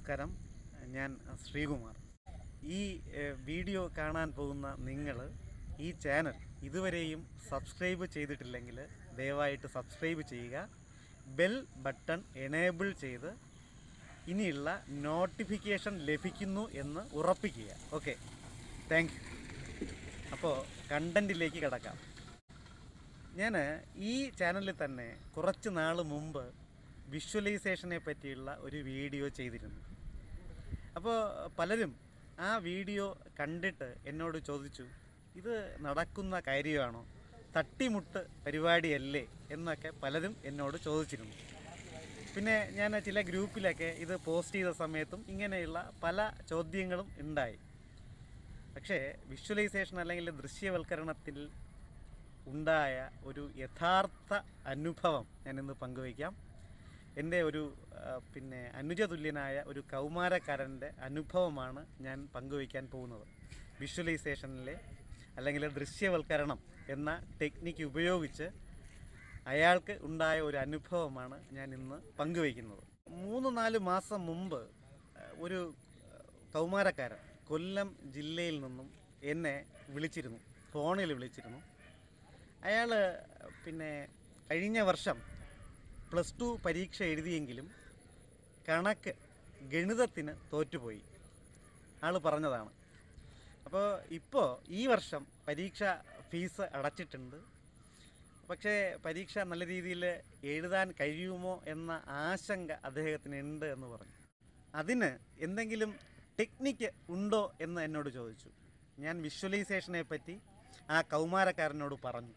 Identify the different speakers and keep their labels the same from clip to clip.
Speaker 1: നമസ്കാരം ഞാൻ ശ്രീകുമാർ ഈ ഏഹ്, വീഡിയോ കാണാൻ പോകുന്ന നിങ്ങൾ ഈ ചാനൽ ഇതുവരെയും സബ്സ്ക്രൈബ് ചെയ്തിട്ടില്ലെങ്കിൽ ദയവായിട്ട് സബ്സ്ക്രൈബ് ചെയ്യുക ബെൽ ബട്ടൺ എനേബിൾ ചെയ്ത് ഇനിയുള്ള നോട്ടിഫിക്കേഷൻ ലഭിക്കുന്നു എന്ന് ഉറപ്പിക്കുക ഓക്കെ താങ്ക് യു അപ്പോൾ കണ്ടൻറ്റിലേക്ക് കിടക്കാം ഞാൻ ഈ ചാനലിൽ തന്നെ കുറച്ച് നാൾ മുമ്പ് വിഷ്വലൈസേഷനെ പറ്റിയുള്ള ഒരു വീഡിയോ ചെയ്തിരുന്നു അപ്പോൾ പലരും ആ വീഡിയോ കണ്ടിട്ട് എന്നോട് ചോദിച്ചു ഇത് നടക്കുന്ന കാര്യമാണോ തട്ടിമുട്ട് പരിപാടിയല്ലേ എന്നൊക്കെ പലരും എന്നോട് ചോദിച്ചിരുന്നു പിന്നെ ഞാൻ ചില ഗ്രൂപ്പിലൊക്കെ ഇത് പോസ്റ്റ് ചെയ്ത സമയത്തും ഇങ്ങനെയുള്ള പല ചോദ്യങ്ങളും ഉണ്ടായി പക്ഷേ വിഷ്വലൈസേഷൻ അല്ലെങ്കിൽ ദൃശ്യവൽക്കരണത്തിൽ ഉണ്ടായ ഒരു യഥാർത്ഥ അനുഭവം ഞാനിന്ന് പങ്കുവയ്ക്കാം എൻ്റെ ഒരു ആ, പിന്നെ അനുജതുല്യനായ ഒരു കൗമാരക്കാരൻ്റെ അനുഭവമാണ് ഞാൻ പങ്കുവയ്ക്കാൻ പോകുന്നത് വിഷ്വലൈസേഷനിലെ അല്ലെങ്കിൽ ദൃശ്യവൽക്കരണം എന്ന ടെക്നിക്ക് ഉപയോഗിച്ച് അയാൾക്ക് ഉണ്ടായ ഒരു അനുഭവമാണ് ഞാൻ ഇന്ന് പങ്കുവയ്ക്കുന്നത് മൂന്ന് നാല് മാസം മുമ്പ് ആ, ഒരു ആ, കൗമാരക്കാരൻ കൊല്ലം ജില്ലയിൽ നിന്നും എന്നെ വിളിച്ചിരുന്നു ഫോണിൽ വിളിച്ചിരുന്നു അയാൾ പിന്നെ കഴിഞ്ഞ വർഷം പ്ലസ് ടു പരീക്ഷ എഴുതിയെങ്കിലും കണക്ക് ഗണിതത്തിന് തോറ്റുപോയി ആൾ പറഞ്ഞതാണ് അപ്പോൾ ഇപ്പോൾ ഈ വർഷം പരീക്ഷ ഫീസ് അടച്ചിട്ടുണ്ട് പക്ഷേ പരീക്ഷ നല്ല രീതിയിൽ എഴുതാൻ കഴിയുമോ എന്ന ആശങ്ക അദ്ദേഹത്തിന് ഉണ്ട് എന്ന് പറഞ്ഞു അതിന് എന്തെങ്കിലും ടെക്നിക്ക് ഉണ്ടോ എന്ന് എന്നോട് ചോദിച്ചു ഞാൻ വിഷ്വലൈസേഷനെ പറ്റി ആ കൗമാരക്കാരനോട് പറഞ്ഞു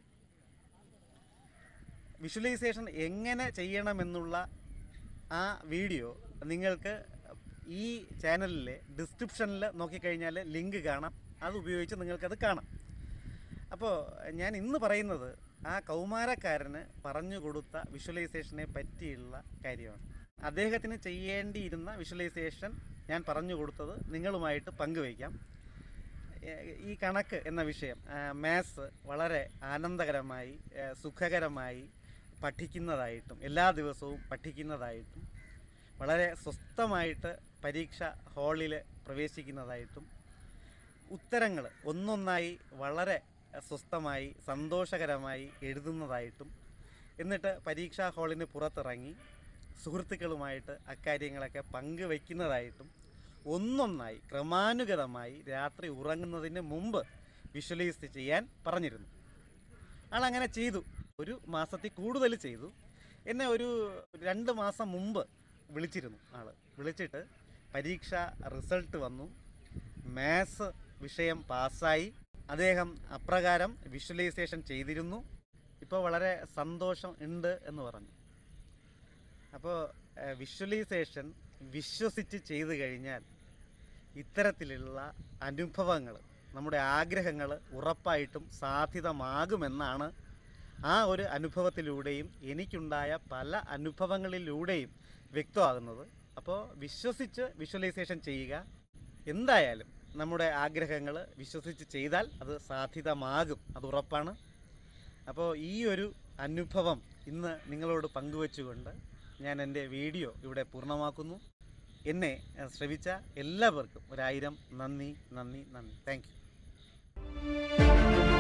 Speaker 1: വിഷ്വലൈസേഷൻ എങ്ങനെ ചെയ്യണമെന്നുള്ള ആ വീഡിയോ നിങ്ങൾക്ക് ഈ ചാനലിലെ ഡിസ്ക്രിപ്ഷനിൽ നോക്കിക്കഴിഞ്ഞാൽ ലിങ്ക് കാണാം അത് ഉപയോഗിച്ച് നിങ്ങൾക്കത് കാണാം അപ്പോൾ ഞാൻ ഇന്ന് പറയുന്നത് ആ കൗമാരക്കാരന് പറഞ്ഞു കൊടുത്ത വിഷ്വലൈസേഷനെ പറ്റിയുള്ള കാര്യമാണ് അദ്ദേഹത്തിന് ചെയ്യേണ്ടിയിരുന്ന വിഷ്വലൈസേഷൻ ഞാൻ പറഞ്ഞു കൊടുത്തത് നിങ്ങളുമായിട്ട് പങ്കുവയ്ക്കാം ഏഹ് ഈ കണക്ക് എന്ന വിഷയം മാത്സ് വളരെ ആനന്ദകരമായി ഏഹ് സുഖകരമായി പഠിക്കുന്നതായിട്ടും എല്ലാ ദിവസവും പഠിക്കുന്നതായിട്ടും വളരെ സ്വസ്ഥമായിട്ട് പരീക്ഷ ഹാളിൽ പ്രവേശിക്കുന്നതായിട്ടും ഉത്തരങ്ങൾ ഒന്നൊന്നായി വളരെ സ്വസ്ഥമായി സന്തോഷകരമായി എഴുതുന്നതായിട്ടും എന്നിട്ട് പരീക്ഷാ ഹാളിന് പുറത്തിറങ്ങി സുഹൃത്തുക്കളുമായിട്ട് അക്കാര്യങ്ങളൊക്കെ പങ്കുവയ്ക്കുന്നതായിട്ടും ഒന്നൊന്നായി ക്രമാനുഗതമായി രാത്രി ഉറങ്ങുന്നതിന് മുമ്പ് വിഷ്വലൈസ് ചെയ്യാൻ പറഞ്ഞിരുന്നു ആളങ്ങനെ ചെയ്തു ഒരു മാസത്തിൽ കൂടുതൽ ചെയ്തു എന്നെ ഒരു രണ്ട് മാസം മുമ്പ് വിളിച്ചിരുന്നു ആൾ വിളിച്ചിട്ട് പരീക്ഷ റിസൾട്ട് വന്നു മാത്സ് വിഷയം പാസ്സായി അദ്ദേഹം അപ്രകാരം വിഷ്വലൈസേഷൻ ചെയ്തിരുന്നു ഇപ്പോൾ വളരെ സന്തോഷം ഉണ്ട് എന്ന് പറഞ്ഞു അപ്പോൾ വിഷ്വലൈസേഷൻ വിശ്വസിച്ച് ചെയ്തു കഴിഞ്ഞാൽ ഇത്തരത്തിലുള്ള അനുഭവങ്ങൾ നമ്മുടെ ആഗ്രഹങ്ങൾ ഉറപ്പായിട്ടും സാധ്യതമാകുമെന്നാണ് ആ ഒരു അനുഭവത്തിലൂടെയും എനിക്കുണ്ടായ പല അനുഭവങ്ങളിലൂടെയും വ്യക്തമാകുന്നത് അപ്പോൾ വിശ്വസിച്ച് വിഷ്വലൈസേഷൻ ചെയ്യുക എന്തായാലും നമ്മുടെ ആഗ്രഹങ്ങൾ വിശ്വസിച്ച് ചെയ്താൽ അത് സാധ്യതമാകും അത് ഉറപ്പാണ് അപ്പോൾ ഈ ഒരു അനുഭവം ഇന്ന് നിങ്ങളോട് പങ്കുവച്ചുകൊണ്ട് ഞാൻ എൻ്റെ വീഡിയോ ഇവിടെ പൂർണ്ണമാക്കുന്നു എന്നെ അഹ്, ശ്രവിച്ച എല്ലാവർക്കും ഒരായിരം നന്ദി നന്ദി നന്ദി താങ്ക് യു